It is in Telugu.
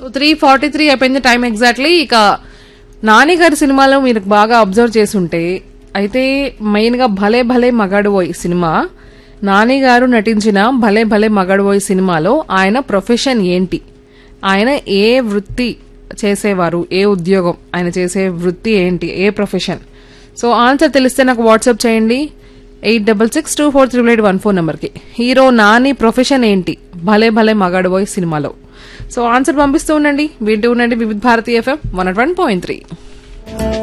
త్రీ ఫార్టీ త్రీ అయిపోయింది టైం ఎగ్జాక్ట్లీ ఇక నాని గారి సినిమాలో మీరు బాగా అబ్జర్వ్ చేసుంటే అయితే మెయిన్ గా భలే భలే మగాడువోయ్ సినిమా నాని గారు నటించిన భలే భలే మగాడువోయ్ సినిమాలో ఆయన ప్రొఫెషన్ ఏంటి ఆయన ఏ వృత్తి చేసేవారు ఏ ఉద్యోగం ఆయన చేసే వృత్తి ఏంటి ఏ ప్రొఫెషన్ సో ఆన్సర్ తెలిస్తే నాకు వాట్సాప్ చేయండి eight double six two four triple eight one four నెంబర్కి హీరో నాని ప్రొఫెషన్ ఏంటి భలే భలే మగాడుబోయ్ సినిమాలో సో ఆన్సర్ పంపిస్తూ ఉండండి వింటూ ఉండండి Vividh Bharati FM one one point three